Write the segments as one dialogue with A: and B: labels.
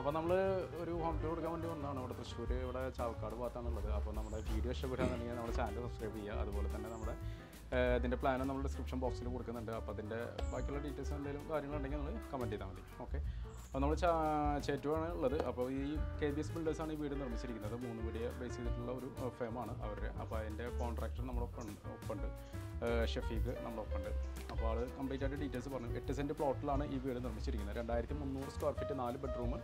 A: അപ്പോൾ നമ്മൾ ഒരു ഹോം ടൂർ കൊടുക്കാൻ വേണ്ടി വന്നതാണ് ഇവിടെ തൃശ്ശൂർ ഇവിടെ ചാവക്കാട് ഭാഗത്താണുള്ളത് അപ്പോൾ നമ്മുടെ വീഡിയോ ഇഷ്ടപ്പെടുകയാണെന്നുണ്ടെങ്കിൽ നമ്മുടെ ചാനൽ സബ്സ്ക്രൈബ് ചെയ്യുക അതുപോലെ തന്നെ നമ്മുടെ ഏഹ്, ഇതിൻ്റെ പ്ലാനും നമ്മൾ ഡിസ്ക്രിപ്ഷൻ ബോക്സിൽ കൊടുക്കുന്നുണ്ട് അപ്പോൾ അതിൻ്റെ ബാക്കിയുള്ള ഡീറ്റെയിൽസ് എന്തെങ്കിലും കാര്യങ്ങളുണ്ടെങ്കിൽ നിങ്ങൾ കമൻറ്റ് ചെയ്താൽ മതി ഓക്കെ അപ്പോൾ നമ്മൾ ചേറ്റുവാണ് ഉള്ളത് അപ്പോൾ ഈ കെ ബി എസ് ബിൽഡേഴ്സാണ് ഈ വീട് നിർമ്മിച്ചിരിക്കുന്നത് മൂന്ന് വീടിയെ ബേസ് ചെയ്തിട്ടുള്ള ഒരു ഫേമാണ് അവരുടെ അപ്പോൾ അതിൻ്റെ കോൺട്രാക്ടർ നമ്മുടെ ഒപ്പം ഉണ്ട് ഒപ്പമുണ്ട് ഏഹ്, ഷഫീഖ് നമ്മുടെ ഒപ്പമുണ്ട് അപ്പോൾ ആൾ കംപ്ലീറ്റ് ആയിട്ട് ഡീറ്റെയിൽസ് പറഞ്ഞു എട്ട് സെൻറ്റ് പ്ലോട്ടിലാണ് ഈ വീട് നിർമ്മിച്ചിരിക്കുന്നത് രണ്ടായിരത്തി മുന്നൂറ് സ്ക്വയർ ഫീറ്റ് നാല് ബെഡ്റൂം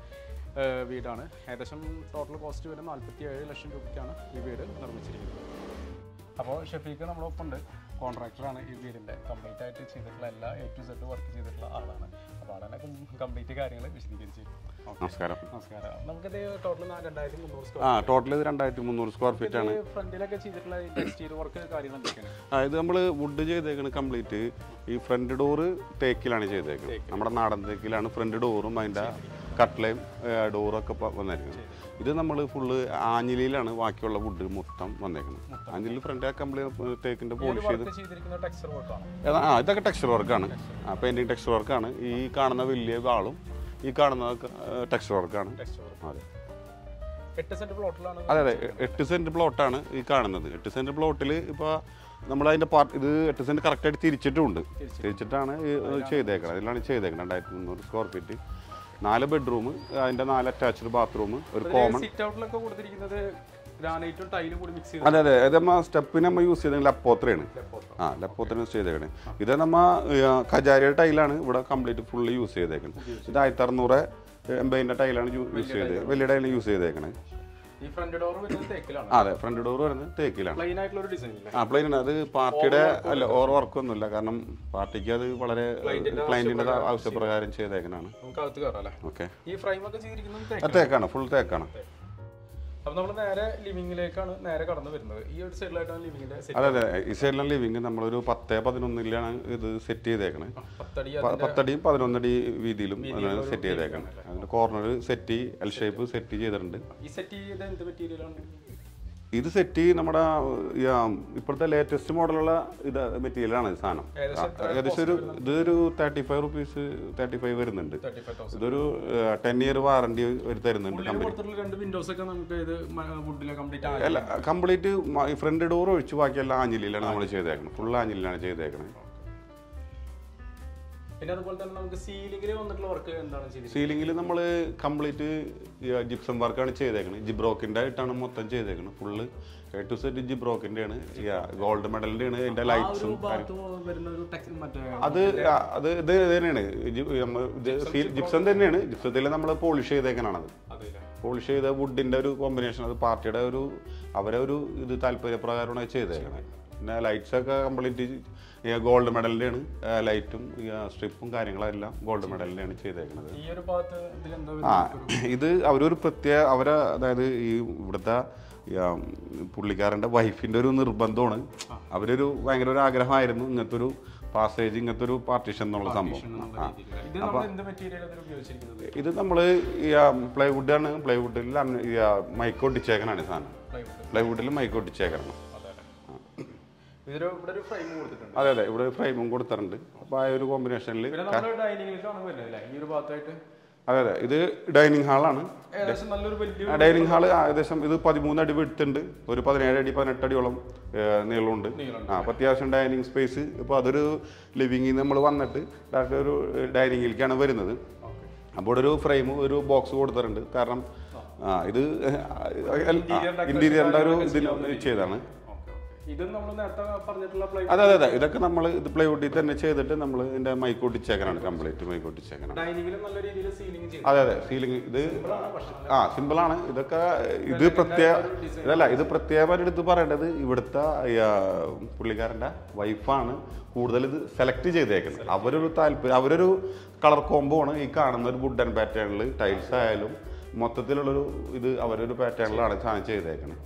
A: വീടാണ് ഏകദേശം ടോട്ടൽ കോസ്റ്റ് വരുന്നത് നാൽപ്പത്തി ഏഴ് ലക്ഷം രൂപയ്ക്കാണ് ഈ വീട് നിർമ്മിച്ചിരിക്കുന്നത് അപ്പോൾ ഷഫീഖ് നമ്മളൊപ്പം ഉണ്ട് കോൺട്രാക്ടറാണ് ഈ വീടിൻ്റെ കംപ്ലീറ്റ് ആയിട്ട് ചെയ്തിട്ടുള്ള എല്ലാ എ ടു സെഡ് വർക്ക് ചെയ്തിട്ടുള്ള ആളാണ് അപ്പോൾ ആളെ കംപ്ലീറ്റ് കാര്യങ്ങൾ വിശദീകരിച്ച് ഓക്കെ
B: നമസ്കാരം
A: നമസ്കാരം നമുക്കിത് ടോട്ടൽ രണ്ടായിരത്തി മുന്നൂറ്
B: ആ
A: സ്ക്വയർ
B: ടോട്ടൽ ഇത് രണ്ടായിരത്തി മുന്നൂറ് സ്ക്വയർ ഫീറ്റ് ആണ്
A: ഫ്രണ്ടിലൊക്കെ ചെയ്തിട്ടുള്ള ടെക്സ്റ്റൈൽ വർക്ക് കാര്യങ്ങൾ എന്തൊക്കെയാണ്
B: ആ ഇത് നമ്മൾ വുഡ് ചെയ്തേക്കുന്നത് കംപ്ലീറ്റ് ഈ ഫ്രണ്ട് ഡോറ് തേക്കിലാണ് ചെയ്തേക്കുന്നത് നമ്മുടെ നാടൻ തേക്കിലാണ് ഫ്രണ്ട് ഡോറും അതിൻ്റെ കട്ട്ലയും ഡോറൊക്കെ വന്നേക്കുന്നത് ഇത് നമ്മൾ ഫുള്ള് ആഞ്ഞിലിയിലാണ് ബാക്കിയുള്ള വുഡ് മൊത്തം വന്നേക്കുന്നത് ആഞ്ഞിലി ഫ്രണ്ട് കംപ്ലീറ്റ് തേക്കിൻ്റെ പോളിഷ് ചെയ്ത്
A: വർക്ക് ചെയ്തിരിക്കുന്ന ടെക്സ്ചർ വർക്കാണ്
B: ഏതാ- ആ ഇതൊക്കെ ടെക്സ്ചർ വർക്കാണ് ആ പെയിൻറ്റിങ് ടെക്സ്ചർ വർക്കാണ് ഈ കാണുന്ന വലിയ വാളും ഈ കാണുന്ന ടെക്സ്ചർ വർക്കാണ്
A: ടെക്സ്ചർ വർക്ക്
B: അതെ
A: എട്ട് സെന്റ് പ്ലോട്ടിലാണ്
B: അതെ അതെ എ- എട്ട് സെന്റ് പ്ലോട്ടാണ് ഈ കാണുന്നത് എട്ട് സെന്റ് പ്ലോട്ടിൽ ഇപ്പോൾ നമ്മൾ അതിന്റെ പാർട്ട് ഇത് എട്ട് സെന്റ് കറക്റ്റായിട്ട് തിരിച്ചിട്ടുമുണ്ട് തിരിച്ചിട്ടാണ് ഈ ചെയ്തേക്കണം അതിലാണ് ചെയ്തേക്കണം രണ്ടായിരത്തി മുന്നൂറ് സ്ക്വയർ ഫീറ്റ് നാല് ബെഡ്റൂം അതിന്റെ നാല് അറ്റാച്ച്ഡ് ബാത്റൂം ഒരു കോമൺ
A: സിറ്റ് ഔട്ടിലൊക്കെ കൊടുത്തിരിക്കുന്നത് ഗ്രാനൈറ്റും ടൈലും കൂടി മിക്സ് ചെയ്ത്
B: അതെ അതെ അത് നമ്മ സ്റ്റെപ്പിന് നമ്മൾ യൂസ് ചെയ്തെങ്കിൽ ലപ്പോത്രയാണ് ആ ലപ്പോത്ര യൂസ് ചെയ്തേക്കണേ ഇത് നമ്മ ഖജാരിയുടെ ടൈലാണ് ഇവിടെ കംപ്ലീറ്റ് ഫുള്ള് യൂസ് ചെയ്തേക്കുന്നത് ഇത് ആയിരത്തി അറുന്നൂറ് എൺപതിൻ്റെ ടൈലാണ് യൂസ് ചെയ്തത് വലിയ ടൈലാണ് യൂസ് ചെയ്തേക്കണേ
A: ഈ ഫ്രണ്ട് ഡോർ വരുന്നത് തേക്കിലാണ്
B: അതെ ഫ്രണ്ട് ഡോർ വരുന്നത് തേക്കിലാണ്
A: പ്ലെയിൻ ആയിട്ടുള്ള ഒരു ഡിസൈൻ ഇല്ല
B: ആ പ്ലെയിൻ ആണ് അത് പാർട്ടിയുടെ അല്ല ഓവർ വർക്കൊന്നുമില്ല കാരണം പാർട്ടിക്ക് അത് വളരെ ക്ലയന്റിന്റെ ആവശ്യപ്രകാരം ചെയ്തേക്കനാണ്
A: നമുക്ക് അകത്ത് കയറാം അല്ലേ
B: ഓക്കെ
A: ഈ ഫ്രെയിം ഒക്കെ ചെയ്തിരിക്കുന്നത്
B: ആ
A: തേക്ക്
B: തേക്കാണ് ഫുൾ തേക്കാണ്
A: അപ്പൊ നമ്മൾ നേരെ ലിവിംഗിലേക്കാണ് നേരെ കടന്നു വരുന്നത് ഈ ഒരു സൈഡിലായിട്ടാണ് ലിവിംഗിന്റെ
B: അതെ അതെ ഈ സൈഡിലെ ലിവിങ് നമ്മളൊരു പത്ത് പതിനൊന്നിലാണ് ഇത് സെറ്റ് ചെയ്തേക്കണേ
A: പത്തടി
B: പ- പത്തടിയും പതിനൊന്നടി വീതിയിലും സെറ്റ് ചെയ്തേക്കണം അതിന്റെ corner set L shape set ചെയ്തിട്ടുണ്ട്
A: ഈ സെറ്റ് ചെയ്ത എന്ത് മെറ്റീരിയലാണ്
B: ഇത് സെറ്റ് നമ്മുടെ ഈ, ആ, ഇപ്പോഴത്തെ ലേറ്റസ്റ്റ് മോഡലുള്ള ഇത് മെറ്റീരിയലാണ് ഈ സാധനം ആ, ഏകദേശം ഒരു ഇതൊരു thirty five rupees thirty five വരുന്നുണ്ട്
A: തേർട്ടി ഫൈവ് തൗസൻഡ്
B: ഇതൊരു ടെൻ ഇയർ വാറണ്ടി ഒരു തരുന്നുണ്ട്
A: ഉള്ളിൽ കൊടുത്തിട്ടുള്ള രണ്ട് വിൻഡോസ് ഒക്കെ നമുക്ക് ഇത് വുഡിലെ കംപ്ലീറ്റ് ആയി
B: അല്ല കംപ്ലീറ്റ് ഫ്രണ്ട് ഡോർ ഒഴിച്ച് ബാക്കിയെല്ലാം ആഞ്ഞിലിയിലാണ് നമ്മൾ ചെയ്തേക്കുന്നത് ഫുൾ ആഞ്ഞിലിലാണ് ചെയ്തേക്കുന്നത്
A: പിന്നെ അതുപോലെ തന്നെ നമുക്ക് സീലിംഗിൽ വന്നിട്ടുള്ള വർക്ക് എന്താണ് ചെയ്തിരിക്കുന്നത്
B: സീലിംഗിൽ നമ്മൾ കംപ്ലീറ്റ് ജിപ്സം വർക്കാണ് ചെയ്തേക്കുന്നത് ജിബ്രോക്കിൻ്റെ ആയിട്ടാണ് മൊത്തം ചെയ്തേക്കുന്നത് ഫുള്ള് എ ടു സെറ്റ് ജിബ്രോക്കിൻ്റെ ആണ് ഗോൾഡ് മെഡലിൻ്റെ ആണ് അതിൻ്റെ ലൈറ്റ്സും
A: ഭാഗത്ത് വരുന്ന ഒരു ടെക്സ് മറ്റേ
B: അത് ആ, അത് ഇത് തന്നെയാണ് ജി- നമ്മ ഇത് സീ- ജിപ്സം തന്നെയാണ് ജിപ്സത്തിൽ നമ്മൾ പോളിഷ് ചെയ്തേക്കാനാണത്
A: അതെ
B: പോളിഷ് ചെയ്ത വുഡിൻ്റെ ഒരു കോമ്പിനേഷൻ അത് പാർട്ടിയുടെ ഒരു അവരെ ഒരു ഇത് താല്പര്യപ്രകാരമാണ് അത് ചെയ്തേക്കണത് പിന്നെ ലൈറ്റ്സ് ഒക്കെ കംപ്ലീറ്റ് ഗോൾഡ് മെഡലിൻ്റെ ആണ് ലൈറ്റും സ്ട്രിപ്പും കാര്യങ്ങളെല്ലാം ഗോൾഡ് മെഡലിൻ്റെ ആണ് ചെയ്തേക്കുന്നത്
A: ഈ ഒരു ഭാഗത്ത് ഇതിലെന്താ
B: ആ
A: വരുന്നത്?
B: ഇത് അവരൊരു പ്രത്യേക അവരെ അതായത് ഈ ഇവിടുത്തെ ഈ, ആ, പുള്ളിക്കാരൻ്റെ വൈഫിൻ്റെ ഒരു നിർബന്ധമാണ് അവരൊരു ഭയങ്കര ഒരു ആഗ്രഹമായിരുന്നു ഇങ്ങനത്തെ ഒരു പാസേജ് ഇങ്ങനത്തെ ഒരു പാർട്ടീഷൻ എന്നുള്ള സംഭവം
A: എന്നുള്ള രീതിയില്. ഇത് നമ്മൾ എന്ത് മെറ്റീരിയൽ അതിൽ ഉപയോഗിച്ചിരിക്കുന്നത്
B: ഇത് നമ്മൾ ഈ പ്ലൈവുഡ് ആണ് പ്ലൈവുഡിൽ മൈക്ക് ഒട്ടിച്ചേക്കനാണ് ഈ സാധനം
A: പ്ലൈവുഡ്
B: പ്ലൈവുഡിൽ മൈക്ക് ഒട്ടിച്ചേക്കണം
A: അതെ ഇതൊരു ഇവിടെ ഒരു ഫ്രെയിം കൊടുത്തിട്ടുണ്ട്
B: അതെ അതെ ഇവിടെ ഫ്രെയിമും കൊടുത്തിട്ടുണ്ട് അപ്പോൾ ആ ഒരു കോമ്പിനേഷനിൽ
A: പിന്നെ നമ്മൾ ഡൈനിങ്ങിലേക്കാണ് വരുന്നത് അല്ലേ ഈ ഒരു ഭാഗത്തായിട്ട്
B: അതെ അതെ ഇത് ഡൈനിങ് ഹാളാണ്
A: ഏകദേശം നല്ലൊരു വലിയ
B: ഡൈനിങ് ഹാള് ഏകദേശം ഇത് പതിമൂന്ന് അടി വിടുത്തുണ്ട് ഒരു പതിനേഴ് അടി പതിനെട്ട് അടിയോളം ഏഹ്, നീളമുണ്ട്
A: നീളമുണ്ട്.
B: ആ അപ്പോൾ അത്യാവശ്യം ഡൈനിങ് സ്പേസ് ഇപ്പോൾ അതൊരു ലിവിങ്ങിൽ നമ്മൾ വന്നിട്ട് ഡയറക്റ്റ് ഒരു ഡൈനിങ്ങിലേക്കാണ് വരുന്നത് അപ്പോൾ ഇവിടെ ഒരു ഫ്രെയിം ഒരു ബോക്സ് കൊടുത്തിട്ടുണ്ട് കാരണം ആ ഇത് ഇന്റീരിയറിൻ്റെ ഒരു ഇതിന് ചെയ്താണ്
A: ഓക്കെ ഓക്കെ ഇത് നമ്മൾ നേരത്തെ പറഞ്ഞിട്ടുള്ള പ്ലൈ
B: അതെ അതെ അതെ ഇതൊക്കെ നമ്മൾ ഇത് പ്ലൈവുഡിൽ തന്നെ ചെയ്തിട്ട് നമ്മൾ ഇതിൻ്റെ മൈക്ക് ഒട്ടിച്ചേക്കാനാണ് കംപ്ലീറ്റ് മൈക്ക് ഒട്ടിച്ചേക്കണം
A: ഡൈനിങ്ങിലും നല്ല രീതിയിൽ സീലിംഗ് ചെയ്തു
B: അതെ അതെ സീലിംഗ് ഇത് ആ സിമ്പിളാണ് ഇതൊക്കെ ഇത് പ്രത്യേക ഇതല്ല ഇത് പ്രത്യേകമായിട്ട് എടുത്ത് പറയേണ്ടത് ഇവിടുത്തെ ആ, പുള്ളിക്കാരൻ്റെ വൈഫാണ് കൂടുതൽ ഇത് സെലക്ട് ചെയ്തേക്കുന്നത് അവരൊരു താല്പര്യം അവരൊരു കളർ കോംബോ ആണ് ഈ കാണുന്ന ഒരു വുഡൻ പാറ്റേണിൽ ടൈൽസ് ആയാലും മൊത്തത്തിലുള്ളൊരു ഇത് അവരൊരു പാറ്റേണിലാണ് സാധനം ചെയ്തേക്കുന്നത്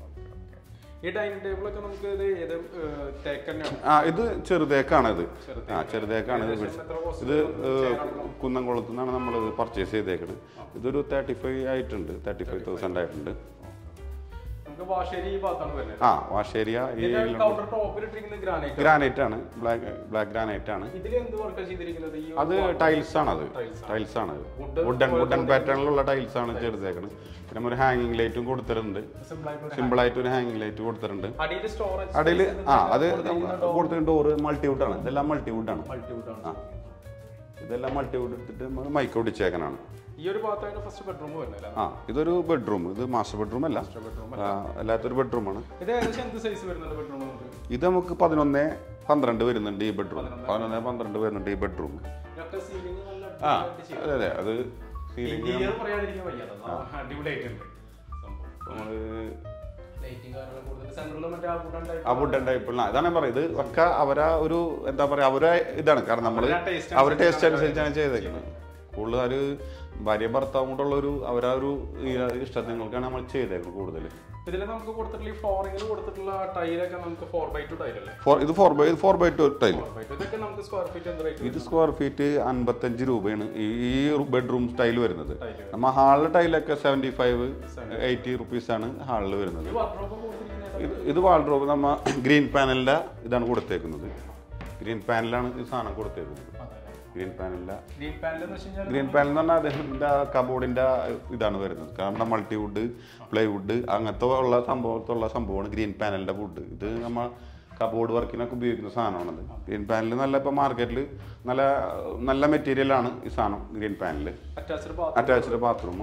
A: ഈ ഡൈനിങ് ടേബിൾ ഒക്കെ നമുക്ക് ഇത് ഏത് തേക്ക് തന്നെയാണ്
B: ആ ഇത് ചെറുതേക്കാണ് ഇത് ആ ചെറുതേക്കാണ് ഇത്
A: എത്ര cost
B: ഇത് കുന്നംകുളത്ത് നിന്നാണ് നമ്മൾ പർച്ചേസ് ചെയ്തേക്കുന്നത് ഇതൊരു തേർട്ടി ഫൈവ് ആയിട്ടുണ്ട് തേർട്ടി ഫൈവ് തൗസൻഡ് ആയിട്ടുണ്ട്
A: നമുക്ക് വാഷേരി ഈ ഭാഗത്താണ് വരുന്നത്
B: ആ വാഷേരിയ ഈ
A: കൗണ്ടർ ടോപ്പിൽ ഇട്ടിരിക്കുന്നത് ഗ്രാനൈറ്റ്
B: ഗ്രാനൈറ്റ് ആണ് ബ്ലാക്ക് ബ്ലാക്ക് ഗ്രാനൈറ്റ് ആണ്
A: ഇതിൽ എന്ത് വർക്ക് ചെയ്തിരിക്കുന്നത് ഈ
B: അത് ടൈൽസ് ആണ് അത് ടൈൽസ് ആണ് വുഡൻ വുഡൻ പാറ്റേണിലുള്ള ടൈൽസ് ആണ് ചെയ്തേക്കുന്നത് പിന്നെ ഒരു ഹാങ്ങിങ് ലൈറ്റും കൊടുത്തിട്ടുണ്ട്
A: സിമ്പിൾ ആയിട്ട്
B: സിമ്പിൾ ആയിട്ട് ഒരു ഹാങ്ങിങ് ലൈറ്റ് കൊടുത്തിട്ടുണ്ട്
A: അടിയിൽ സ്റ്റോറേജ്
B: അടിയിൽ ആ അത് കൊടുത്തിട്ടുണ്ട് ഡോറ് മൾട്ടിവുഡ് ആണ് ഇതെല്ലാം മൾട്ടിവുഡ് ആണ്
A: മൾട്ടിവുഡ് ആണ്
B: ആ ഇതെല്ലാം മൾട്ടിവുഡ് എടുത്തിട്ട് നമ്മൾ മൈക്ക് ഒടിച്ചേക്കനാണ്
A: ഈ ഒരു ഭാഗത്താണ് ഫസ്റ്റ് ബെഡ്റൂം വരുന്നത്
B: ആ ഇതൊരു ബെഡ്റൂം ഇത് മാസ്റ്റർ ബെഡ്റൂം അല്ല
A: ബെഡ്റൂം
B: ആ, അല്ലാത്തൊരു ബെഡ്റൂമാണ്
A: ഇത് ഏകദേശം എന്ത് സൈസ് വരുന്നുണ്ട് ബെഡ്റൂം നമുക്ക്
B: ഇത് നമുക്ക് പതിനൊന്ന് പന്ത്രണ്ട് വരുന്നുണ്ട് ഈ ബെഡ്റൂം പതിനൊന്ന് പന്ത്രണ്ട് വരുന്നുണ്ട് ഈ ബെഡ്റൂം
A: ഇതൊക്കെ സീലിംഗ് നല്ല
B: ആ
A: അടിപൊളിയായിട്ട് ചെയ്തു.
B: അതെ അതെ അത് സീലിംഗ്
A: ഇന്റീരിയർ പറയാതിരിക്കാൻ വയ്യ അതൊന്നും അടിപൊളിയായിട്ടുണ്ട് സംഭവം
B: നമ്മള്
A: ലൈറ്റിംഗ് കാര്യങ്ങൾ കൂടുതൽ സെന്ററിൽ മറ്റേ ആ വുഡൻ ടൈപ്പ്
B: ആ വുഡൻ ടൈപ്പ് അതാണ് ഞാൻ പറയുന്നത് ഇത് ഒക്കെ അവരാ ഒരു എന്താ പറയാ അവരെ ഇതാണ് കാരണം നമ്മള്
A: അവരുടെ taste
B: അവരുടെ ടേസ്റ്റ് അനുസരിച്ചാണ് ചെയ്തേക്കുന്നത് കൂടുതൽ ഒരു ഭാര്യ ഭർത്താവും കൂടെ ഒരു അവരാ ഒരു ഈ ഇഷ്ടത്തിനൊക്കെയാണ് നമ്മൾ ചെയ്തേക്കുന്നത് കൂടുതൽ
A: ഇതിൽ നമുക്ക് കൊടുത്തിട്ടുള്ള ഈ ഫ്ലോറിംഗിൽ കൊടുത്തിട്ടുള്ള ടൈലൊക്കെ നമുക്ക് ഫോർ ബൈ ടു ടൈലല്ലേ
B: ഫോർ ഇത് four by four by two tile
A: four by two ഇതൊക്കെ നമുക്ക് സ്ക്വയർ ഫീറ്റ് എന്ത് റേറ്റ്
B: ഇത് സ്ക്വയർ ഫീറ്റ് അൻപത്തഞ്ച് രൂപയാണ് ഈ ഈ ബെഡ്റൂം സ്റ്റൈൽ വരുന്നത്
A: Tile
B: നമ്മ ഹാളിലെ ടൈലൊക്കെ സെവൻറ്റി ഫൈവ് എയ്റ്റി റുപ്പീസാണ് ഹാളിൽ വരുന്നത്
A: ഈ വാർഡ്രോബ് കൊടുത്തിരിക്കുന്നത്
B: ഇത് ഇത് വാൾഡ്രോബ് നമ്മ ഗ്രീൻ പാനലിന്റെ ഇതാണ് കൊടുത്തേക്കുന്നത് ഗ്രീൻ പാനലാണ് ഈ സാധനം കൊടുത്തേക്കുന്നത് ഗ്രീൻ പാനലിന്റെ
A: ഗ്രീൻ പാനൽ എന്ന് വെച്ച് കഴിഞ്ഞാൽ
B: ഗ്രീൻ പാനൽ എന്ന് പറഞ്ഞാൽ അദ്ദേഹത്തിന്റെ കബോർഡിന്റെ ഇതാണ് വരുന്നത് കാരണം മൾട്ടിവുഡ് പ്ലൈവുഡ് അങ്ങനത്തെ ഉള്ള സംഭവത്തുള്ള സംഭവമാണ് ഗ്രീൻ പാനലിന്റെ വുഡ് ഇത് നമ്മൾ കബോർഡ് വർക്കിനൊക്കെ ഉപയോഗിക്കുന്ന സാധനമാണത് ഗ്രീൻ പാനൽ നല്ല ഇപ്പോൾ മാർക്കറ്റിൽ നല്ല നല്ല മെറ്റീരിയലാണ് ഈ സാധനം green panel
A: attached bathroom
B: attached bathroom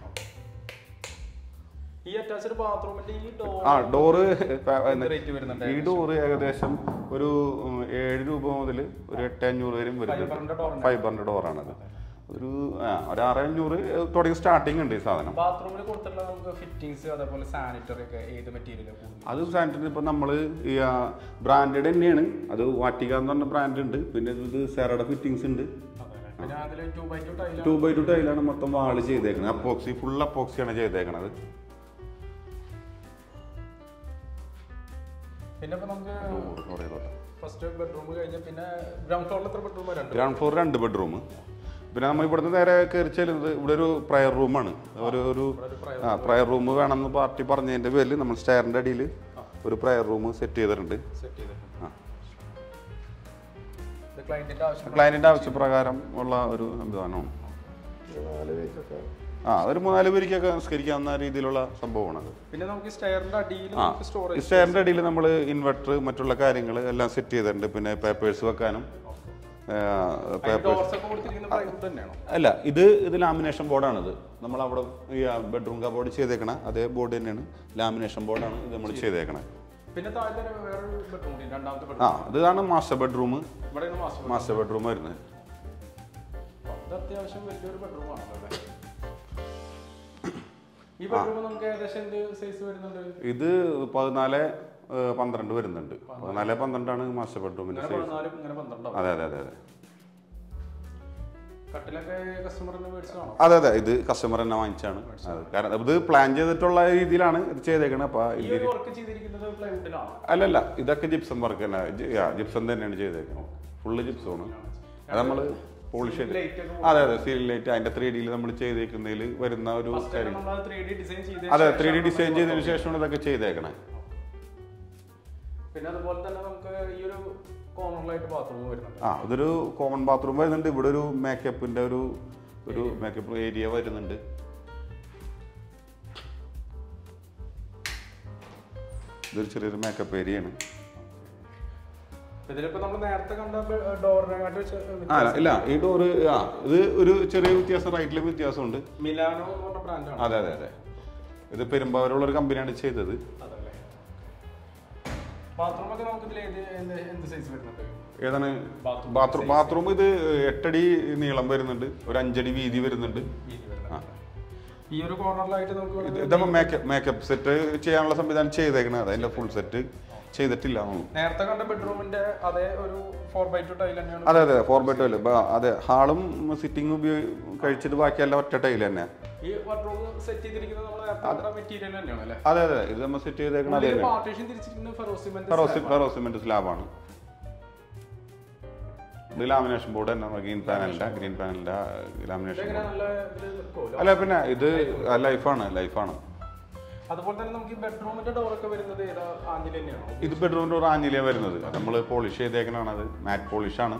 A: ഈ അറ്റാച്ച്ഡ് ബാത്റൂമിന്റെ ഈ ഡോർ
B: ആ ഡോറ്
A: റേറ്റ് വരുന്നുണ്ട്
B: ഈ ഡോറ് ഏകദേശം ഒരു ഉം, ഏഴ് രൂപ മുതൽ ഒരു എട്ട് അഞ്ഞൂറ് വരെയും
A: ഫൈബറിന്റെ
B: വരുന്നുണ്ട്
A: door
B: ഫൈബറിന്റെ ഡോറാണത് ഒരു ആ, ഒരു ആറ് അഞ്ഞൂറ് തുടങ്ങി സ്റ്റാർട്ടിങ് ഉണ്ട് ഈ സാധനം
A: ബാത്റൂമിൽ കൊടുത്തിട്ടുള്ള നമുക്ക് ഫിറ്റിംഗ്സ് അതേപോലെ സാനിറ്ററി ഒക്കെ ഏത് മെറ്റീരിയൽ കൂടുതൽ
B: അത് സാനിറ്ററി ഇപ്പം നമ്മൾ ഈ ബ്രാൻഡഡ് തന്നെയാണ് അത് വാറ്റിക എന്ന് പറഞ്ഞ ബ്രാൻഡ് ഉണ്ട് പിന്നെ ഇത് സെറയുടെ ഫിറ്റിങ്സ് ഉണ്ട്
A: പിന്നെ അതിൽ ടു ബൈ ടു ടൈല
B: ടു ബൈ ടു ടൈലാണ് മൊത്തം വാള് ചെയ്തേക്കുന്നത് അപ്പോക്സി ഫുൾ അപ്പോക്സിയാണ് ചെയ്തേക്കണത്
A: പിന്നെ ഇപ്പൊ നമുക്ക്
B: കുറേ തൊട്ട്
A: ഫസ്റ്റ് ബെഡ്റൂം കഴിഞ്ഞ പിന്നെ ഗ്രൗണ്ട് ഫ്ലോറിൽ എത്ര ബെഡ്റൂം രണ്ട്
B: ഗ്രൗണ്ട് ഫ്ലോർ രണ്ട് ബെഡ്റൂം പിന്നെ നമ്മൾ ഇവിടുന്ന് നേരെ കയറി ചെല്ലുന്നത് ഇവിടെ ഒരു പ്രയർ റൂമാണ് ഒരു ഒരു ആ പ്രയർ റൂം വേണമെന്ന് പാർട്ടി പറഞ്ഞതിൻ്റെ പേരിൽ നമ്മൾ സ്റ്റെയറിൻ്റെ അടിയിൽ ഒരു പ്രയർ റൂം സെറ്റ് ചെയ്തിട്ടുണ്ട്
A: സെറ്റ് ചെയ്തിട്ടുണ്ട്
B: ആ
A: ഇത് ക്ലയന്റിന്റെ ആവശ്യം
B: ക്ലയൻറ്റിൻ്റെ ആവശ്യപ്രകാരം ഉള്ള ഒരു സംവിധാനമാണ് ആ ഒരു മൂന്നാല് പേരിക്കൊക്കെ നിസ്കരിക്കാവുന്ന രീതിയിലുള്ള സംഭവമാണത്
A: പിന്നെ നമുക്ക് സ്റ്റെയറിന്റെ അടിയിൽ
B: ആ
A: നമുക്ക് സ്റ്റോറേജ്
B: സ്റ്റെയറിൻ്റെ അടിയിൽ നമ്മൾ ഇൻവെർട്ടർ മറ്റുള്ള കാര്യങ്ങൾ എല്ലാം സെറ്റ് ചെയ്തിട്ടുണ്ട് പിന്നെ പേപ്പേഴ്സ് വെക്കാനും പേപ്പേഴ്സ്
A: ഡോർസ് ഒക്കെ കൊടുത്തിരിക്കുന്ന പ്ലൈവുഡ് തന്നെയാണോ
B: അല്ല ഇത് ഇത് ലാമിനേഷൻ ബോർഡാണിത് നമ്മൾ അവിടെ ഈ ബെഡ്റൂം കബോർഡ് ചെയ്തേക്കണ അതേ ബോർഡ് തന്നെയാണ് ലാമിനേഷൻ ബോർഡാണ് ഇത് നമ്മൾ ചെയ്തേക്കണേ
A: പിന്നെ താഴത്തെ വേറൊരു ബെഡ്റൂം ഉണ്ട് രണ്ടാമത്തെ
B: ആ
A: ബെഡ്റൂം
B: ഇതാണ് മാസ്റ്റർ ബെഡ്റൂം
A: ഇവിടെയാണ് മാസ്റ്റർ
B: മാസ്റ്റർ ബെഡ്റൂം വരുന്നത്
A: ഇത് അത്യാവശ്യം വലിയൊരു ബെഡ്റൂം ആണല്ലോ അല്ലേ ഈ ബെഡ്റൂം നമുക്ക് ഏകദേശം എന്ത് സൈസ് വരുന്നുണ്ട്
B: ഇത് പതിനാല് ഏഹ്, പന്ത്രണ്ട് വരുന്നുണ്ട് പതിനാല് പന്ത്രണ്ടാണ് മാസ്റ്റർ ബെഡ്റൂമിന്റെ
A: ഇങ്ങനെ
B: സൈസ്
A: പതിനാലും ഇങ്ങനെ പന്ത്രണ്ടാവും
B: അതെ അതെ അതെ അതെ
A: കട്ടിലൊക്കെ കസ്റ്റമറിന് മേടിച്ചതാണോ
B: അതെ അതെ ഇത് കസ്റ്റമർ തന്നെ വാങ്ങിച്ചാണ് അത് കാരണം ഇത് പ്ലാൻ ചെയ്തിട്ടുള്ള രീതിയിലാണ് ഇത് ചെയ്തേക്കണത് അപ്പൊ
A: ഈ ഒരു വർക്ക് ചെയ്തിരിക്കുന്നത് പ്ലൈവുഡിലാണോ
B: അല്ലല്ല ഇതൊക്കെ ജിപ്സം വർക്ക് തന്നെ ജിപ്സം തന്നെയാണ് ചെയ്തേക്കുന്നത് ഫുള്ള് ജിപ്സമാണ് അത് നമ്മൾ പോളിഷ് ചെയ്ത്
A: ലൈറ്റ് ഒക്കെ
B: അതെ അതെ സീൽ ലൈറ്റ് അതിന്റെ ത്രീ ഡിയിൽ നമ്മൾ ചെയ്തേക്കുന്നതിൽ വരുന്ന ഒരു കാര്യം
A: നമ്മൾ ത്രീ ഡി ഡിസൈൻ ചെയ്ത്
B: അതെ ത്രീ ഡി ഡിസൈൻ ചെയ്തതിനു ശേഷമാണ് ഇതൊക്കെ ചെയ്തേക്കണേ
A: പിന്നെ അതുപോലെ തന്നെ നമുക്ക് ഈ ഒരു കോർണറിലായിട്ട് ബാത്റൂം വരുന്നുണ്ട്
B: ആ ഇതൊരു കോമൺ ബാത്റൂം വരുന്നുണ്ട് ഇവിടെ ഒരു മേക്കപ്പിന്റെ ഒരു ഒരു മേക്കപ്പ് ഏരിയ വരുന്നുണ്ട് ഇതൊരു ചെറിയൊരു മേക്കപ്പ് ഏരിയയാണ്
A: ഇതിലിപ്പോ നമ്മൾ നേരത്തെ കണ്ട ഡോറിനെക്കാട്ട് വെച്ച്
B: ആ ഇല്ല ഈ ഡോറ് ആ ഇത് ഒരു ചെറിയ വ്യത്യാസം റൈറ്റിലും വ്യത്യാസമുണ്ട്
A: മിലാനോ എന്ന് പറഞ്ഞ ബ്രാൻഡാണ്
B: അതെ അതെ അതെ ഇത് പെരുമ്പാവൂരുള്ള ഒരു കമ്പനിയാണ് ചെയ്തത്
A: അതല്ലേ ബാത്റൂം ഒക്കെ നമുക്ക് ഇതിൽ ഏത് എന്ത് എന്ത് സൈസ് വരുന്നുണ്ട്
B: ഏതാണ്
A: Bathroom
B: ബാത്റൂം ബാത്റൂം ഇത് എട്ടടി നീളം വരുന്നുണ്ട് ഒരു അഞ്ചടി വീതി വരുന്നുണ്ട്
A: വീതി വരുന്നുണ്ട് ഈ ഒരു കോർണറിലായിട്ട് നമുക്ക്
B: ഇത് ഇതപ്പോ മേക്കപ്പ് മേക്കപ്പ് സെറ്റ് ചെയ്യാനുള്ള സംവിധാനം ചെയ്തേക്കണത് അതിന്റെ ഫുൾ സെറ്റ് ചെയ്തിട്ടില്ല എന്നുള്ളൂ.
A: നേരത്തെ കണ്ട ബെഡ്റൂമിന്റെ അതേ ഒരു ഫോർ ബൈ ടു ടൈൽ തന്നെയാണ്
B: അതെ അതെ ഫോർ ബൈ ടൈല് അതെ ഹാളും സിറ്റിംഗ് ഉപയോഗി കഴിച്ചിട്ട് ബാക്കിയെല്ലാം ഒറ്റ ടൈൽ തന്നെ
A: ഈ ബെഡ്റൂം സെറ്റ് ചെയ്തിരിക്കുന്നത് നമ്മൾ നേരത്തെ മെറ്റീരിയൽ തന്നെയാണ് അല്ലേ
B: അതെ അതെ ഇത് നമ്മൾ സെറ്റ് ചെയ്തേക്കണത് അതെ
A: പാർട്ടീഷൻ തിരിച്ചിരിക്കുന്നത് ഫെറോസിമെന്റ്
B: ഫെറോസി ഫെറോസിമെന്റ് സ്ലാബാണ് ഇത് ലാമിനേഷൻ ബോർഡ് തന്നെ ഗ്രീൻ പാനലിന്റെ ഗ്രീൻ പാനലിന്റെ ലാമിനേഷൻ
A: ഇതെങ്ങനെ
B: ബോർഡ്
A: നല്ല ഇതിൽ നിൽക്കുമല്ലോ
B: അല്ല പിന്നെ ഇത് ലൈഫാണ് ലൈഫാണ്
A: അതുപോലെ തന്നെ നമുക്ക് ഈ ബെഡ്റൂമിന്റെ ഡോർ ഒക്കെ വരുന്നത് ഏതാ ആഞ്ഞിൽ തന്നെയാണോ
B: ഇത് ബെഡ്റൂമിൻ്റെ ഒരു ആഞ്ഞിലിയാണ് വരുന്നത് നമ്മൾ പോളിഷ് ചെയ്തേക്കണാണ് അത് മാറ്റ് പോളിഷാണ്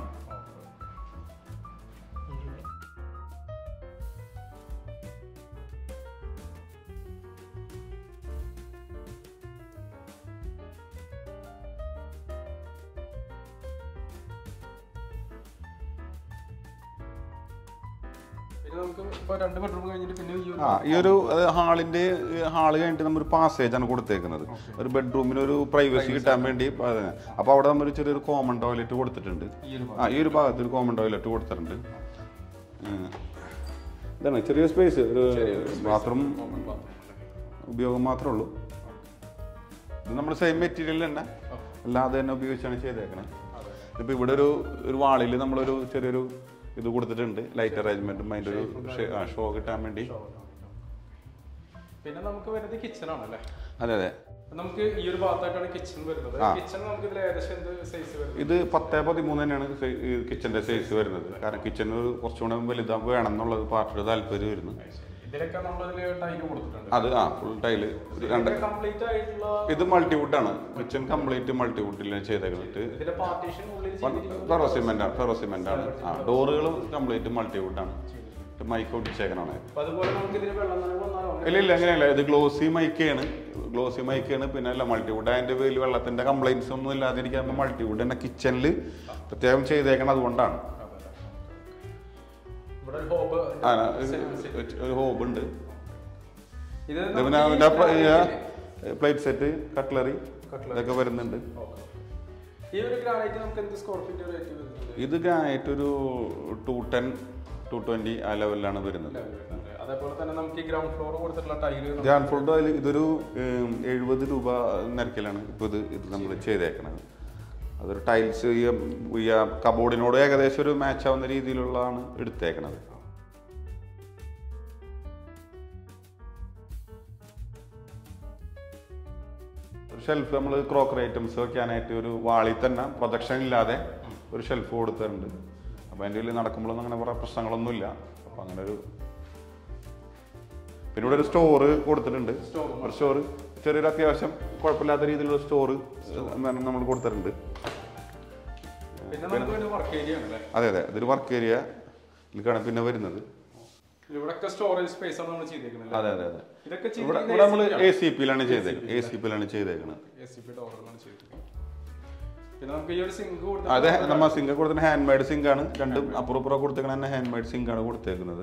A: പിന്നെ നമുക്ക് ഇപ്പൊ രണ്ട് ബെഡ്റൂം കഴിഞ്ഞിട്ട് പിന്നെ ഈ ഒരു
B: ആ ഈ ഒരു ഹാളിന്റെ ഹാള് കഴിഞ്ഞിട്ട് നമ്മൾ പാസേജ് ആണ് കൊടുത്തേക്കുന്നത് ഒരു ബെഡ്റൂമിന് ഒരു പ്രൈവസി കിട്ടാൻ വേണ്ടി അതിന്. അപ്പൊ അവിടെ നമ്മൾ ചെറിയൊരു കോമൺ ടോയ്ലറ്റ് കൊടുത്തിട്ടുണ്ട്
A: ഈ ഒരു
B: ആ ഈ ഒരു ഭാഗത്ത് ഒരു കോമൺ ടോയ്ലറ്റ് കൊടുത്തിട്ടുണ്ട് ഉം. ഇതാണ് ചെറിയ സ്പേസ് ഒരു ബാത്റൂം ഉപയോഗം മാത്രമേ ഉള്ളൂ ഇത് നമ്മൾ സെയിം മെറ്റീരിയൽ തന്നെ അല്ലാതെ തന്നെ ഉപയോഗിച്ചാണ് ചെയ്തേക്കണത് ഇപ്പൊ ഇവിടെ ഒരു ഒരു വാളിൽ നമ്മളൊരു ചെറിയൊരു ഇത് കൊടുത്തിട്ടുണ്ട് ലൈറ്റ് അറേഞ്ച്മെന്റും അതിന്റെ ഒരു ഷോ കിട്ടാൻ വേണ്ടി
A: പിന്നെ നമുക്ക് വരുന്നത് കിച്ചൺ ആണല്ലേ
B: അതെ അതെ
A: നമുക്ക് ഈ ഒരു ഭാഗത്തായിട്ടാണ് കിച്ചൺ വരുന്നത്
B: ആ.
A: കിച്ചൺ നമുക്ക് ഇതിൽ ഏകദേശം എന്ത് സൈസ് വരുന്നത്
B: ഇത് പത്തേ പതിമൂന്ന് തന്നെയാണ് കിച്ചന്റെ സൈസ് വരുന്നത് കാരണം കിച്ചൺ ഒരു കുറച്ചുകൂടെ വലുതാ വേണം എന്നുള്ളത് പാർട്ടിയുടെ താല്പര്യം വരുന്നു
A: ഇതിലൊക്കെ നമ്മളിതിൽ ടൈല് കൊടുത്തിട്ടുണ്ട്
B: അത് ആ ഫുൾ ടൈല് രണ്ട്
A: കംപ്ലീറ്റ് ആയിട്ടുള്ള
B: ഇത് മൾട്ടിവുഡാണ് കിച്ചൺ കംപ്ലീറ്റ് മൾട്ടിവുഡിലാണ് ചെയ്തേക്കുന്നത്
A: ഇതിന്റെ പാർട്ടീഷൻ ഉള്ളിൽ
B: ഫെറോ സിമെന്റ് ആണ് ഫെറോ സിമെന്റ് ആണ് ആ ഡോറുകളും കംപ്ലീറ്റ് മൾട്ടിവുഡാണ് മൈക്ക് ഒട്ടിച്ചേക്കണാണ്
A: അപ്പൊ അതുപോലെ നമുക്ക് ഇതിന് വെള്ളം നനവ് വന്നാലോ
B: ഇല്ല ഇല്ല അങ്ങനെയല്ല ഇത് ഗ്ലോസി മൈക്കാണ് ഗ്ലോസി മൈക്കാണ് പിന്നെ അല്ല മൾട്ടിവുഡ് അതിന്റെ പേരിൽ വെള്ളത്തിന്റെ കംപ്ലൈൻസ് ഒന്നും ഇല്ലാതിരിക്കാൻ മൾട്ടിവുഡ് തന്നെ കിച്ചണിൽ പ്രത്യേകം ചെയ്തേക്കണം അതുകൊണ്ടാണ്
A: ഇവിടെ ഒരു ഹോബ്
B: ആ, ഇത് ഒരു ഹോബ് ഉണ്ട്
A: ഇത്
B: ഇത് പിന്നെ അതിന്റെ പ്ലേറ്റ് സെറ്റ് കട്ട്ലറി ഇതൊക്കെ വരുന്നുണ്ട്
A: ഈ ഒരു ഗ്രാനൈറ്റ് നമുക്ക് എന്ത് സ്ക്വയർ ഫീറ്റ് റേറ്റ് വരുന്നത്
B: ഇത് ഗ്രാനൈറ്റ് ഒരു ടു ടെൻ ടു ട്വന്റി ആ ലെവലിലാണ് വരുന്നത്
A: അതേപോലെ തന്നെ നമുക്ക് ഈ ഗ്രൗണ്ട് ഫ്ലോർ കൊടുത്തിട്ടുള്ള ടൈല്
B: ഗ്രാൻഡ് ഫോൾഡ് അതിൽ ഇതൊരു ഉം, എഴുപത് രൂപ നിരക്കിലാണ് ഇപ്പോൾ ഇത് ഇത് നമ്മൾ ചെയ്തേക്കണത് അതൊരു ടൈൽസ് ഈ ഈ കബോർഡിനോട് ഏകദേശം ഒരു മാച്ച് ആവുന്ന രീതിയിലുള്ളതാണ് എടുത്തേക്കണത് ഒരു ഷെൽഫ് നമ്മൾ ക്രോക്കറി ഐറ്റംസ് വെക്കാനായിട്ട് ഒരു വാളിൽ തന്നെ പ്രൊജക്ഷൻ ഇല്ലാതെ ഒരു ഷെൽഫ് കൊടുത്തിട്ടുണ്ട് അപ്പോൾ അതിൻ്റെ ഉള്ളിൽ നടക്കുമ്പോഴൊന്നും അങ്ങനെ കുറേ പ്രശ്നങ്ങളൊന്നുമില്ല അപ്പോൾ അങ്ങനെ ഒരു പിന്നെ ഇവിടെ ഒരു സ്റ്റോറ് കൊടുത്തിട്ടുണ്ട് ഒരു സ്റ്റോറ് ചെറിയൊരു അത്യാവശ്യം കുഴപ്പമില്ലാത്ത രീതിയിലുള്ള സ്റ്റോറ് നമ്മൾ കൊടുത്തിട്ടുണ്ട്
A: പിന്നെ നമുക്ക് ഒരു വർക്ക് ഏരിയ ആണ് അല്ലേ
B: അതെ അതെ ഇതൊരു വർക്ക് ഏരിയ ഇതിലേക്കാണ് പിന്നെ വരുന്നത്
A: ഇവിടെയൊക്കെ സ്റ്റോറേജ് സ്പേസ് ആണ് നമ്മൾ ചെയ്തേക്കുന്നത്
B: അതെ അതെ അതെ
A: ഇതൊക്കെ
B: ഇവിടെ ഇവിടെ നമ്മൾ എ സി പിയിലാണ് ചെയ്തേക്കുന്നത് എ സി പിയിലാണ് ചെയ്തേക്കുന്നത്
A: എസ് സി പി ഡോറുകളാണ് ചെയ്തിരിക്കുന്നത് പിന്നെ നമുക്ക് ഈ ഒരു സിങ്ക് കൊടുത്ത്
B: അതെ നമ്മ സിങ്ക് കൊടുക്കുന്ന ഹാൻഡ് മെയ്ഡ് സിങ്ക് ആണ് രണ്ടും അപ്പുറം ഇപ്പുറം കൊടുത്തേക്കണ തന്നെ ഹാൻഡ് മെയ്ഡ് സിങ്ക് ആണ് കൊടുത്തേക്കുന്നത്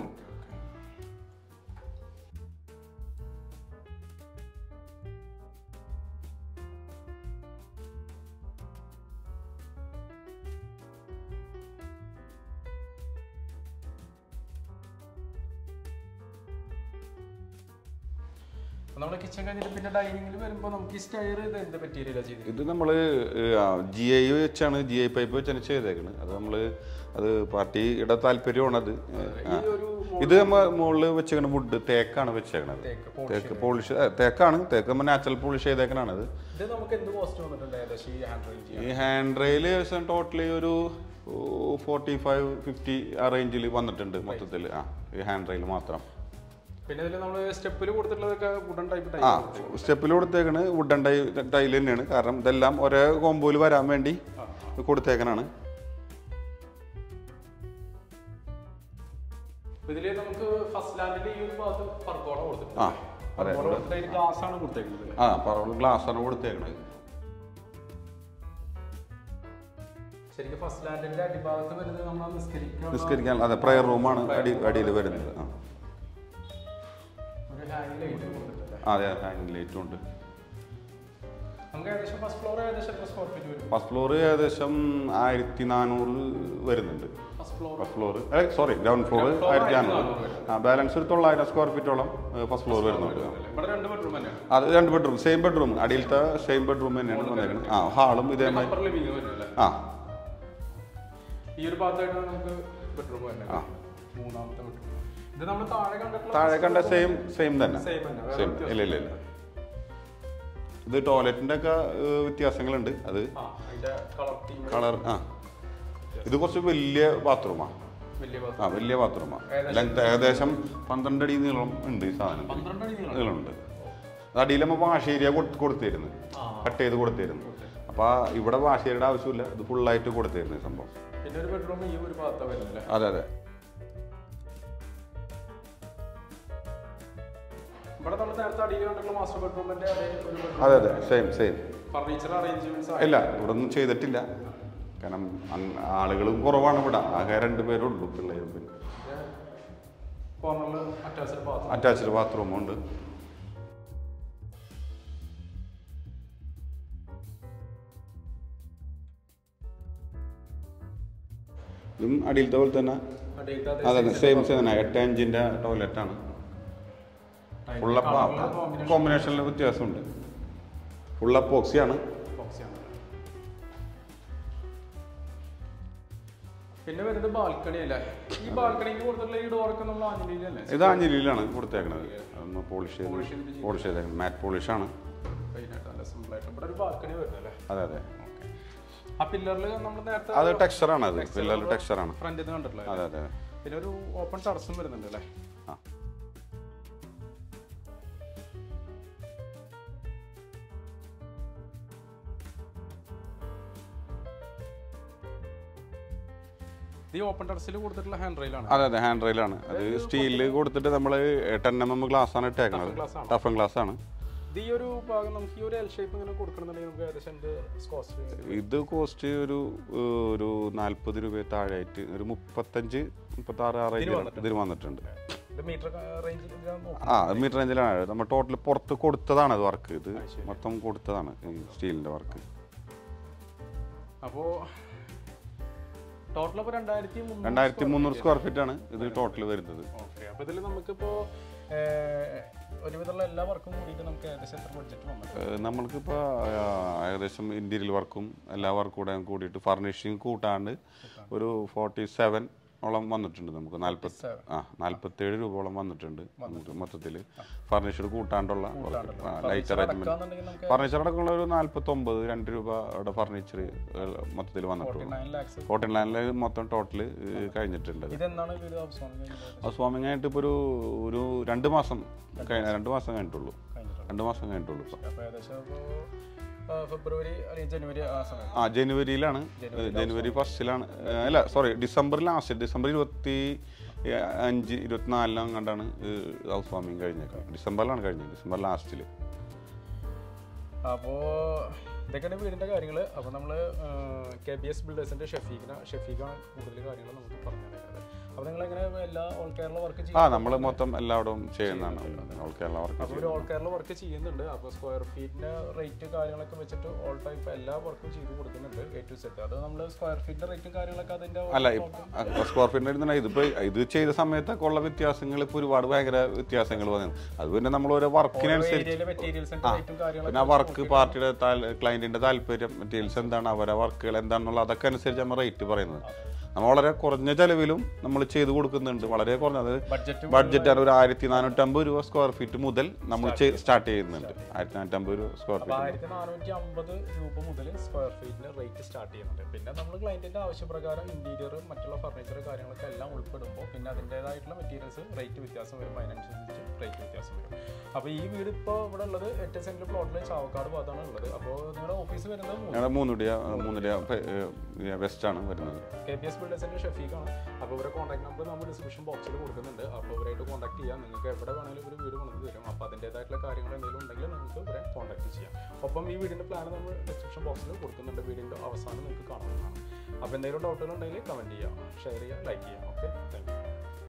A: നമ്മുടെ കിച്ചൺ കഴിഞ്ഞിട്ട് പിന്നെ ഡൈനിങ്ങിൽ വരുമ്പോൾ നമുക്ക് ഈ സ്റ്റയർ ഇത് എന്ത് മെറ്റീരിയലാണ് ചെയ്തത്
B: ഇത് നമ്മൾ ജി ഐ വെച്ചാണ് ജി ഐ പൈപ്പ് വെച്ചാണ് ചെയ്തേക്കുന്നത് അത് നമ്മൾ അത് പാർട്ടിയുടെ താല്പര്യമാണത്
A: ഈ ഒരു
B: ഇത് നമ്മ മുകളിൽ വെച്ചേക്കണ വുഡ് തേക്കാണ് വെച്ചേക്കണത്
A: തേക്ക്
B: തേക്ക് പോളിഷ് തേക്കാണ് തേക്ക് നമ്മൾ നാച്ചുറൽ പോളിഷ് ചെയ്തേക്കണാണ് അത്
A: ഇത് നമുക്ക് എന്ത് കോസ്റ്റ് വന്നിട്ടുണ്ട് ഏകദേശം ഈ ഹാൻഡ് റേഞ്ച് ചെയ്യാൻ
B: ഈ ഹാൻഡ് റെയിൽ ഏകദേശം ടോട്ടലി ഒരു ഫോർട്ടി ഫൈവ് ഫിഫ്റ്റി ആ റേഞ്ചിൽ വന്നിട്ടുണ്ട് മൊത്തത്തിൽ ആ ഈ ഹാൻഡ് റെയിൽ മാത്രം
A: പിന്നെ ഇതിൽ നമ്മൾ സ്റ്റെപ്പിൽ കൊടുത്തിട്ടുള്ളതൊക്കെ വുഡൻ ടൈപ്പ്
B: ആ
A: ടൈപ്പ്
B: സ്റ്റെപ്പിൽ കൊടുത്തേക്കണ് വുഡൻ ടൈ ടൈൽ തന്നെയാണ് കാരണം ഇതെല്ലാം ഒരേ കോമ്പോയിൽ വരാൻ വേണ്ടി കൊടുത്തേക്കനാണ്
A: ഇതിൽ നമുക്ക് ഫസ്റ്റ് ലാൻഡിൽ ഈ ഒരു ഭാഗത്ത് പർക്കോള കൊടുത്തിട്ടുണ്ട്
B: ആ അതെ
A: പർക്കോള കൊടുത്തിട്ട് ഗ്ലാസ് ആണ് കൊടുത്തേക്കുന്നത്
B: ആ പറവൾ ഗ്ലാസ് ആണ് കൊടുത്തേക്കണത്
A: ശരിക്കും ഫസ്റ്റ് ലാൻഡിന്റെ അടിഭാഗത്ത് വരുന്നത് നമ്മൾ നിസ്കരിക്കാൻ
B: നിസ്കരിക്കാൻ അതെ പ്രയർ റൂമാണ് അടി അടിയിൽ വരുന്നത് ആ
A: ഒരു ഹാങ് ലൈറ്റ് കൊടുത്തിട്ടുണ്ട്
B: അതെ ഹാങ്ങിങ് ലൈറ്റും ഉണ്ട്
A: നമുക്ക് ഏകദേശം ഫസ്റ്റ് ഫ്ലോർ ഏകദേശം എത്ര സ്ക്വയർ ഫീറ്റ് വരും
B: ഫസ്റ്റ് ഫ്ലോർ ഏകദേശം ആയിരത്തി നാനൂറ് വരുന്നുണ്ട്
A: first floor
B: first floor sorry ground floor
A: Ground floor
B: ആയിരത്തി നാനൂറ്
A: ആയിരത്തി
B: ആ ബാലൻസ് ഒരു തൊള്ളായിരം സ്ക്വയർ ഫീറ്റോളം ഫസ്റ്റ് ഫ്ലോർ വരുന്നുണ്ട്
A: ഇവിടെ രണ്ട് ബെഡ്റൂം തന്നെയാണ്
B: അത് രണ്ട് ബെഡ്റൂം സെയിം ബെഡ്റൂം അടിയിലത്തെ സെയിം ബെഡ്റൂം തന്നെയാണ് വന്നേക്കുന്നത് ആ ഹാളും ഇതേമാതിരി
A: അപ്പർ ലിവിംഗ് വരും അല്ലേ
B: ആ
A: ഈ ഒരു ഭാഗത്തായിട്ടാണ് നമുക്ക് ബെഡ്റൂം വരുന്നത് മൂന്നാമത്തെ ബെഡ്റൂം ഇത് നമ്മൾ താഴെ കണ്ടിട്ടുള്ള
B: താഴെ കണ്ട സെയിം സെയിം തന്നെ
A: സെയിം തന്നെ വേറെ
B: സെയിം ഇല്ല ഇല്ല ഇല്ല ഇത് ടോയ്ലറ്റിന്റെ ഒക്കെ ഏഹ്, വ്യത്യാസങ്ങളുണ്ട് അത്
A: ആ അതിന്റെ കളർ തീം
B: കളർ ആ ഇത് കുറച്ച് വലിയ ബാത്റൂമാണ്
A: വലിയ ബാത്റൂം
B: ആ വലിയ ബാത്റൂമാണ് ലെങ്ത് ഏകദേശം പന്ത്രണ്ട് അടി നീളം ഉണ്ട് ഈ സാധനം
A: പന്ത്രണ്ട് അടി നീളം
B: നീളമുണ്ട് അത് അടിയിൽ നമ്മൾ വാഷ് ഏരിയ കൊടുത്തിരുന്നു കട്ട് ചെയ്ത് കൊടുത്തിരുന്നു അപ്പോൾ ഇവിടെ വാഷ് ഏരിയയുടെ ആവശ്യമില്ല ഇത് ഫുള്ളായിട്ട് കൊടുത്തിരുന്നു ഈ സംഭവം
A: പിന്നെ ഒരു ബെഡ്റൂം ഈ ഒരു ഭാഗത്താണ് വരുന്നില്ലേ
B: അതെ അതെ
A: ഇവിടെ നമ്മൾ നേരത്തെ അടിയിൽ കണ്ടിട്ടുള്ള മാസ്റ്റർ ബെഡ്റൂമിന്റെ അതേ ഒരു
B: അതെ അതെ സെയിം സെയിം
A: ഫർണിച്ചർ അറേഞ്ച്മെന്റ്സ്
B: ഇല്ല ഇവിടെ ഒന്നും ചെയ്തിട്ടില്ല കാരണം ആളുകളും കുറവാണ് ഇവിടെ ആകെ രണ്ട് പേരേ ഉള്ളൂ പിള്ളേരും പിന്നെ
A: കോർണറിൽ അറ്റാച്ച്ഡ് ബാത്റൂം
B: അറ്റാച്ച്ഡ് ബാത്റൂമും ഉണ്ട് ഇതും അടിയിലത്തെ പോലെ തന്നെ അതെ സെയിം സെയിം തന്നെ എട്ട് ഇഞ്ചിന്റെ ടോയ്ലറ്റ് ആണ് ഫുള്ള കോമ്പിനേഷനിൽ വ്യത്യാസമുണ്ട് ഫുള്ള പോക്സിയാണ്
A: പിന്നെ വരുന്നത് ബാൽക്കണി അല്ലേ ഈ ബാൽക്കണിക്ക് കൊടുത്തിട്ടുള്ള ഈ ഡോറൊക്കെ നമ്മൾ ആഞ്ഞിലിയിലല്ലേ
B: ഇത് അഞ്ഞിലിയിലാണ് കൊടുത്തേക്കണത് അതൊന്ന് പോളിഷ് ചെയ്ത് പോളിഷ് ചെയ്തേക്കുന്നത് മാറ്റ് പോളിഷാണ്
A: മെയിനായിട്ട് നല്ല സിമ്പിൾ ആയിട്ട് ഇവിടെ ഒരു ബാൽക്കണി വരുന്നല്ലേ
B: അതെ അതെ
A: ആ പില്ലറിൽ നമ്മൾ നേരത്തെ
B: അത് ടെക്സ്ചറാണ് അത് പിള്ളേർ ടെക്സ്ചറാണ്
A: ഫ്രണ്ടിൽ നിന്ന് കണ്ടിട്ടില്ല
B: അതെ അതെ
A: പിന്നെ ഒരു ഓപ്പൺ ടെറസും വരുന്നുണ്ട് അല്ലേ
B: ആ
A: ഈ ഓപ്പൺ ടെറസിൽ കൊടുത്തിട്ടുള്ള ഹാൻഡ് റെയിലാണ്
B: അതെ അതെ ഹാൻഡ് റെയിലാണ് അത് സ്റ്റീലിൽ കൊടുത്തിട്ട് നമ്മൾ ടെൻ എം എം ഗ്ലാസ് ആണ് ഇട്ടേക്കണത്
A: glass ആണ്.
B: ടഫൻ ഗ്ലാസ് ആണ്
A: ഇത് ഈ ഒരു ഭാഗം നമുക്ക് ഈ ഒരു എൽ ഷേപ്പ് ഇങ്ങനെ കൊടുക്കണമെന്നുണ്ടെങ്കിൽ നമുക്ക് ഏകദേശം എന്ത് കോസ്റ്റ്
B: ഇത് കോസ്റ്റ് ഒരു ഏഹ്, ഒരു നാല്പത് രൂപ താഴെയായിട്ട് ഒരു മുപ്പത്തഞ്ച് മുപ്പത്തി ആറ് ആ റേഞ്ചിൽ ഇതിന് വന്നിട്ടുണ്ട്
A: ഇത് മീറ്റർ റേഞ്ചിൽ
B: ആ മീറ്റർ റേഞ്ചിലാണ് നമ്മൾ ടോട്ടൽ പുറത്ത് കൊടുത്തതാണ് അത് വർക്ക് ഇത് മൊത്തം കൊടുത്തതാണ് ഈ സ്റ്റീലിന്റെ വർക്ക്
A: അപ്പോൾ ടോട്ടൽ അപ്പോൾ രണ്ടായിരത്തി മുന്നൂറ്
B: രണ്ടായിരത്തി മുന്നൂറ് സ്ക്വയർ ഫീറ്റ് ആണ് ഇത് ടോട്ടൽ വരുന്നത്
A: ഓക്കെ അപ്പോൾ ഇതിൽ നമുക്കിപ്പോൾ ഒരുവിധമുള്ള എല്ലാ വർക്കും കൂടിയിട്ട് നമുക്ക് ഏകദേശം എത്ര ബഡ്ജറ്റ് വന്നത്
B: ഏഹ് നമ്മൾക്കിപ്പോൾ ഏകദേശം ഇന്റീരിയൽ വർക്കും എല്ലാ വർക്കും കൂടെ കൂടിയിട്ട് ഫർണിഷിങ് കൂട്ടാണ്ട് ഒരു ഫോർട്ടി സെവൻ ഓളം വന്നിട്ടുണ്ട് നമുക്ക് നാല്പത്തി ആ നാല്പത്തേഴ് രൂപയോളം വന്നിട്ടുണ്ട് നമുക്ക് മൊത്തത്തിൽ ഫർണിച്ചർ കൂട്ടാണ്ടുള്ള ലൈറ്റ് അറേഞ്ച്മെന്റ്
A: എന്നുണ്ടെങ്കിൽ നമുക്ക്
B: ഫർണിച്ചർ അടക്കമുള്ള ഒരു നാല്പത്തൊമ്പത് രണ്ട് രൂപയുടെ ഫർണിച്ചർ മൊത്തത്തിൽ വന്നിട്ടുള്ളൂ
A: നയൻ ലാക്സ്
B: ഫോർട്ടി നയനിൽ മൊത്തം ടോട്ടൽ കഴിഞ്ഞിട്ടുണ്ട്
A: ഇതെന്താണ് ഇത് അവസാനം കഴിഞ്ഞത്
B: അത് സ്വാമിങ് ആയിട്ട് ഇപ്പോൾ ഒരു ഒരു രണ്ട് മാസം കഴിഞ്ഞ രണ്ട് മാസം കഴിഞ്ഞിട്ടുള്ളൂ
A: കഴിഞ്ഞിട്ടുള്ളത്
B: രണ്ട് മാസം കഴിഞ്ഞിട്ടുള്ളൂ ഇപ്പോൾ
A: അപ്പോൾ ഏകദേശം ഇപ്പോൾ ഫെബ്രുവരി അല്ലെങ്കിൽ ജനുവരി ആ സമയം
B: ആ ജനുവരിയിലാണ് ജനുവരി ഫസ്റ്റിലാണ് അല്ല സോറി ഡിസംബർ ലാസ്റ്റ് ഡിസംബർ ഇരുപത്തി അഞ്ച് ഇരുപത്തിനാലിലാണ് കണ്ടാണ് ഹൗസ് വാമിങ് കഴിഞ്ഞേക്കുന്നത് ഡിസംബറിലാണ് കഴിഞ്ഞത് ഡിസംബർ ലാസ്റ്റിൽ
A: അപ്പോൾ ഇതൊക്കെയാണ് വീടിൻ്റെ കാര്യങ്ങൾ അപ്പോൾ നമ്മൾ കെ ബി എസ് ബിൽഡേഴ്സിൻ്റെ ഷെഫീഖിനെ ഷെഫീഖാണ് കൂടുതൽ കാര്യങ്ങൾ നമുക്ക് പറഞ്ഞു തരുന്നത് അപ്പോൾ നിങ്ങൾ എങ്ങനെ എല്ലാ ഓൾ കേരള വർക്ക്
B: ആ
A: ചെയ്യും
B: നമ്മൾ മൊത്തം എല്ലായിടവും ചെയ്യുന്നതാണ് ഓൾ കേരള വർക്ക്
A: അപ്പോൾ ഒരു ഓൾ കേരള വർക്ക് ചെയ്യുന്നുണ്ട് അപ്പോൾ സ്ക്വയർ ഫീറ്റിൻ്റെ റേറ്റ് കാര്യങ്ങളൊക്കെ വെച്ചിട്ട് ഓൾ ടൈപ്പ് എല്ലാ വർക്കും ചെയ്ത് കൊടുക്കുന്നുണ്ട് എ ടു സെറ്റ് അത് നമ്മൾ സ്ക്വയർ ഫീറ്റിൻ്റെ റേറ്റും കാര്യങ്ങളൊക്കെ അതിൻ്റെ
B: അല്ല സ്ക്വയർ ഫീറ്റിന് ഇരുന്ന ഇതിപ്പോ ഇത് ചെയ്ത സമയത്തൊക്കെ ഉള്ള വ്യത്യാസങ്ങൾ ഇപ്പോൾ ഒരുപാട് ഭയങ്കര വ്യത്യാസങ്ങൾ വന്നു അത് പിന്നെ നമ്മൾ ഓരോ വർക്കിനനുസരിച്ച്
A: ഏരിയയിലെ മെറ്റീരിയൽസിൻ്റെ റേറ്റും കാര്യങ്ങളൊക്കെ
B: പിന്നെ ആ വർക്ക് പാർട്ടിയുടെ ക്ലയന്റിന്റെ താല്പര്യം മെറ്റീരിയൽസ് എന്താണ് അവരെ വർക്കുകൾ എന്താണെന്നുള്ള അതൊക്കെ അനുസരിച്ച് നമ്മൾ റേറ്റ് പറയുന്നത് നമ്മൾ വളരെ കുറഞ്ഞ ചെലവിലും നമ്മൾ ചെയ്തു കൊടുക്കുന്നുണ്ട് വളരെ കുറഞ്ഞത്
A: ബഡ്ജറ്റ്
B: ബഡ്ജറ്റ് ആണ് ഒരു ആയിരത്തി നാനൂറ്റമ്പത് രൂപ സ്ക്വയർ ഫീറ്റ് മുതൽ നമ്മൾ സ്റ്റാർട്ട് ചെയ്യുന്നുണ്ട് ആയിരത്തി നാനൂറ്റമ്പത് രൂപ സ്ക്വയർ
A: അപ്പോൾ
B: ഫീറ്റ്
A: ആയിരത്തി നാനൂറ്റി അമ്പത് രൂപ മുതൽ സ്ക്വയർ ഫീറ്റിന് റേറ്റ് സ്റ്റാർട്ട് ചെയ്യുന്നുണ്ട് പിന്നെ നമ്മൾ ക്ലയൻറ്റിൻ്റെ ആവശ്യപ്രകാരം ഇൻറ്റീരിയർ മറ്റുള്ള ഫർണിച്ചർ കാര്യങ്ങളൊക്കെ എല്ലാം ഉൾപ്പെടുമ്പോൾ പിന്നെ അതിൻ്റേതായിട്ടുള്ള മെറ്റീരിയൽസ് റേറ്റ് വ്യത്യാസം വരും അതിനനുസരിച്ച് റേറ്റ് വ്യത്യാസം വരും അപ്പോൾ ഈ വീട് ഇപ്പോൾ ഇവിടെ ഉള്ളത് എട്ട് സെൻറ്റ് പ്ലോട്ടിൽ ചാവക്കാട് ഭാഗത്താണ് ഉള്ളത് അപ്പോൾ നിങ്ങളുടെ ഓഫീസ് വരുന്നത് മൂന്ന്
B: ഞങ്ങളുടെ മൂന്നുടിയ മൂന്നുടിയ വെസ്റ്റ് ആണ് വരുന്നത്
A: കെ പി എസ് ബിൽഡേഴ്സിൻ്റെ ഷെഫീഖാണ് അപ്പോൾ ഇവരെ കോൺടാക്ട് നമ്പർ നമ്മൾ ഡിസ്ക്രിപ്ഷൻ ബോക്സിൽ കൊടുക്കുന്നുണ്ട് അപ്പോൾ ഇവരായിട്ട് കോൺടാക്ട് ചെയ്യാം നിങ്ങൾക്ക് എവിടെ വേണമെങ്കിലും ഒരു വീട് കൊണ്ടു തരും അപ്പോൾ അതിൻ്റേതായിട്ടുള്ള കാര്യങ്ങൾ എന്തെങ്കിലും ഉണ്ടെങ്കിൽ നിങ്ങൾക്ക് ഇവരെ കോൺടാക്ട് ചെയ്യാം ഒപ്പം ഈ വീടിൻ്റെ പ്ലാൻ നമ്മൾ ഡിസ്ക്രിപ്ഷൻ ബോക്സിൽ കൊടുക്കുന്നുണ്ട് വീടിൻ്റെ അവസാനം നിങ്ങൾക്ക് കാണാവുന്നതാണ് അപ്പോൾ എന്തെങ്കിലും ഡൗട്ടുകൾ ഉണ്ടെങ്കിൽ കമൻറ്റ് ചെയ്യാം ഷെയർ ചെയ്യുക ലൈക്ക് ചെയ്യാം ഓക്കെ താങ്ക് യു